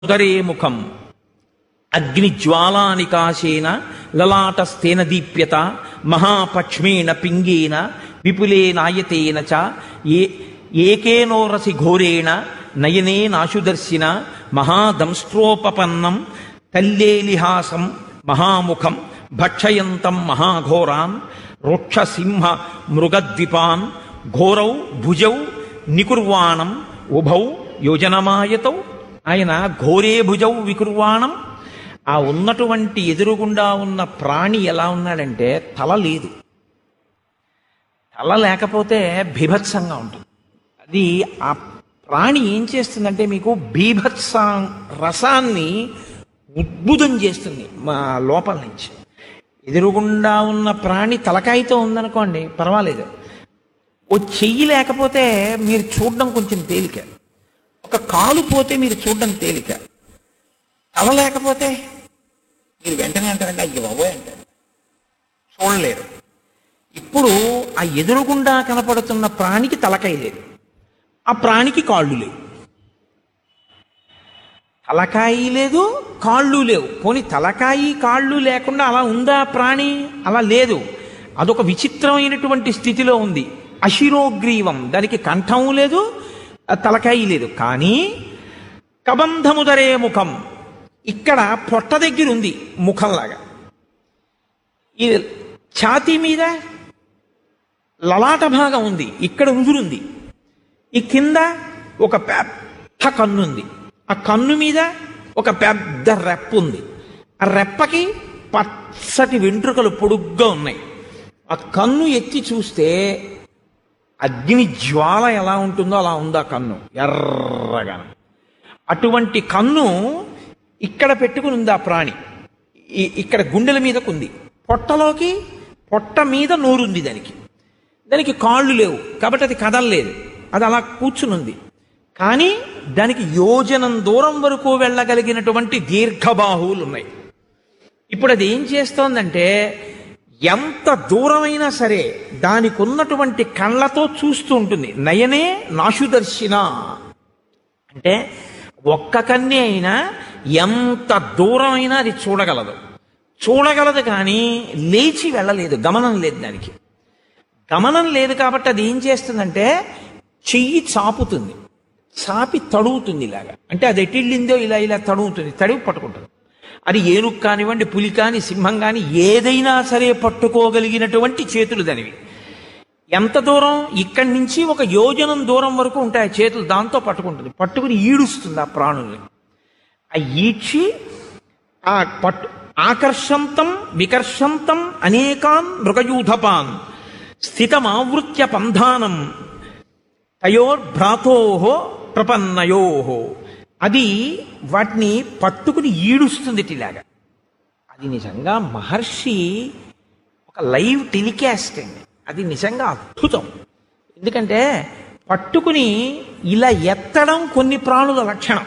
ఉదరే ముఖం అగ్నిజ్వాలానికాశేన లలాటస్థేన దీప్యత మహాపక్ష్మేణ పింగేన విపులేనాయతేన చ ఏ ఏకేనోరసి ఘోరేణ నయనేనాశుదర్శిన మహాదంస్ట్రోపపన్నం తల్లేలిహాసం మహాముఖం భక్షయంతం మహాఘోరాన్ రోక్షసింహ మృగద్విపాన్ ఘోరౌ భుజౌ నికుర్వాణం ఉభౌ యోజనమాయతౌ ఆయన ఘోరే భుజౌ వికుర్వాణం ఆ ఉన్నటువంటి ఎదురుగుండా ఉన్న ప్రాణి ఎలా ఉన్నాడంటే తల లేదు తల లేకపోతే బీభత్సంగా ఉంటుంది అది ఆ ప్రాణి ఏం చేస్తుందంటే మీకు బీభత్స రసాన్ని ఉద్భుతం చేస్తుంది మా లోపల నుంచి ఎదురుగుండా ఉన్న ప్రాణి తలకాయతో ఉందనుకోండి పర్వాలేదు ఓ చెయ్యి లేకపోతే మీరు చూడడం కొంచెం తేలిక ఒక కాలు పోతే మీరు చూడడం తేలిక తల లేకపోతే మీరు వెంటనే అంటారంటే అయ్యో బాబోయ్ అంటారు చూడలేరు ఇప్పుడు ఆ ఎదురుగుండా కనపడుతున్న ప్రాణికి తలకాయ లేదు ఆ ప్రాణికి కాళ్ళు లేవు తలకాయి లేదు కాళ్ళు లేవు పోని తలకాయి కాళ్ళు లేకుండా అలా ఉందా ప్రాణి అలా లేదు అదొక విచిత్రమైనటువంటి స్థితిలో ఉంది అశిరోగ్రీవం దానికి కంఠం లేదు ఆ తలకాయి లేదు కానీ కబంధముదరే ముఖం ఇక్కడ పొట్ట దగ్గర ఉంది ముఖంలాగా ఈ ఛాతీ మీద లలాట భాగం ఉంది ఇక్కడ నుదురుంది ఈ కింద ఒక పెద్ద కన్ను ఉంది ఆ కన్ను మీద ఒక పెద్ద రెప్ప ఉంది ఆ రెప్పకి పచ్చటి వెంట్రుకలు పొడుగ్గా ఉన్నాయి ఆ కన్ను ఎత్తి చూస్తే అగ్ని జ్వాల ఎలా ఉంటుందో అలా ఉంది ఆ కన్ను ఎర్రగా అటువంటి కన్ను ఇక్కడ పెట్టుకుని ఉంది ఆ ప్రాణి ఈ- ఇక్కడ గుండెల మీదకుంది పొట్టలోకి పొట్ట మీద నోరుంది దానికి దానికి కాళ్ళు లేవు కాబట్టి అది కదలలేదు అది అలా కూర్చునుంది కానీ దానికి యోజనం దూరం వరకు వెళ్ళగలిగినటువంటి దీర్ఘబాహువులు ఉన్నాయి ఇప్పుడు అది ఏం చేస్తోందంటే ఎంత దూరమైనా సరే దానికి ఉన్నటువంటి కళ్ళతో చూస్తూ ఉంటుంది నయనే నాశుదర్శిన అంటే ఒక్క కన్నే అయినా ఎంత దూరమైనా అది చూడగలదు చూడగలదు కానీ లేచి వెళ్ళలేదు గమనం లేదు దానికి గమనం లేదు కాబట్టి అది ఏం చేస్తుందంటే చెయ్యి చాపుతుంది చాపి తడుగుతుంది ఇలాగా అంటే అది ఎటిళ్ళిందో ఇలా ఇలా తడుగుతుంది తడివి పట్టుకుంటుంది అది ఏనుగు కానివ్వండి పులి కాని సింహం కాని ఏదైనా సరే పట్టుకోగలిగినటువంటి చేతులు దానివి ఎంత దూరం ఇక్కడి నుంచి ఒక యోజనం దూరం వరకు ఉంటాయి ఆ చేతులు దాంతో పట్టుకుంటుంది పట్టుకుని ఈడుస్తుంది ఆ ప్రాణుల్ని ఆ ఈడ్చి ఆ పట్టు ఆకర్షంతం వికర్షంతం అనేకాన్ మృగయూధపాన్ స్థితమావృత్య పంధానం తయోర్భ్రాతో ప్రపన్నయో అది వాటిని పట్టుకుని ఈడుస్తుంది ఇలాగా అది నిజంగా మహర్షి ఒక లైవ్ టెలికాస్ట్ అండి అది నిజంగా అద్భుతం ఎందుకంటే పట్టుకుని ఇలా ఎత్తడం కొన్ని ప్రాణుల లక్షణం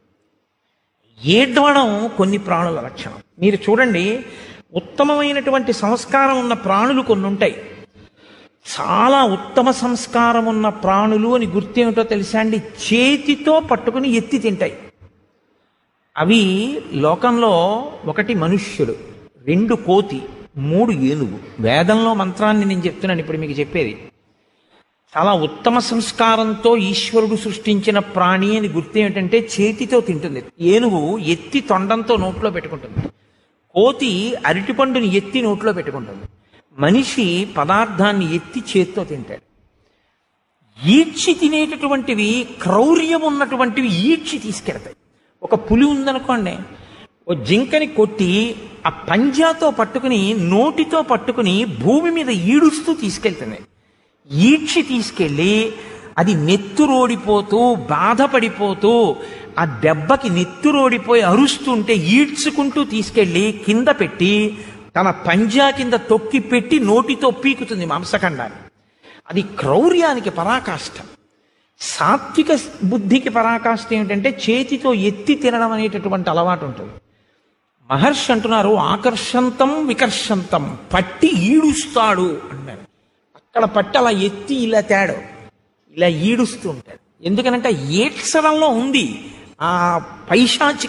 ఏడ్వడం కొన్ని ప్రాణుల లక్షణం మీరు చూడండి ఉత్తమమైనటువంటి సంస్కారం ఉన్న ప్రాణులు కొన్ని ఉంటాయి చాలా ఉత్తమ సంస్కారం ఉన్న ప్రాణులు అని గుర్తేమిటో తెలుసా అండి చేతితో పట్టుకుని ఎత్తి తింటాయి అవి లోకంలో ఒకటి మనుష్యుడు రెండు కోతి మూడు ఏనుగు వేదంలో మంత్రాన్ని నేను చెప్తున్నాను ఇప్పుడు మీకు చెప్పేది చాలా ఉత్తమ సంస్కారంతో ఈశ్వరుడు సృష్టించిన ప్రాణి అని గుర్తు ఏమిటంటే చేతితో తింటుంది ఏనుగు ఎత్తి తొండంతో నోట్లో పెట్టుకుంటుంది కోతి అరటిపండుని ఎత్తి నోట్లో పెట్టుకుంటుంది మనిషి పదార్థాన్ని ఎత్తి చేత్తో తింటాడు ఈడ్చి తినేటటువంటివి క్రౌర్యం ఉన్నటువంటివి ఈడ్చి తీసుకెడతాయి ఒక పులి ఉందనుకోండి ఓ జింకని కొట్టి ఆ పంజాతో పట్టుకుని నోటితో పట్టుకుని భూమి మీద ఈడుస్తూ తీసుకెళ్తుంది ఈడ్చి తీసుకెళ్ళి అది నెత్తురోడిపోతూ బాధపడిపోతూ ఆ దెబ్బకి నెత్తురోడిపోయి అరుస్తుంటే ఈడ్చుకుంటూ తీసుకెళ్ళి కింద పెట్టి తన పంజా కింద తొక్కి పెట్టి నోటితో పీకుతుంది మాంసఖండాన్ని అది క్రౌర్యానికి పరాకాష్ట సాత్విక బుద్ధికి పరాకాష్ట ఏమిటంటే చేతితో ఎత్తి తినడం అనేటటువంటి అలవాటు ఉంటుంది మహర్షి అంటున్నారు ఆకర్షంతం వికర్షంతం పట్టి ఈడుస్తాడు అన్నారు అక్కడ పట్టి అలా ఎత్తి ఇలా తేడు ఇలా ఈడుస్తూ ఉంటాడు ఎందుకనంటే ఆ ఏడ్చడంలో ఉంది ఆ పైశాచిక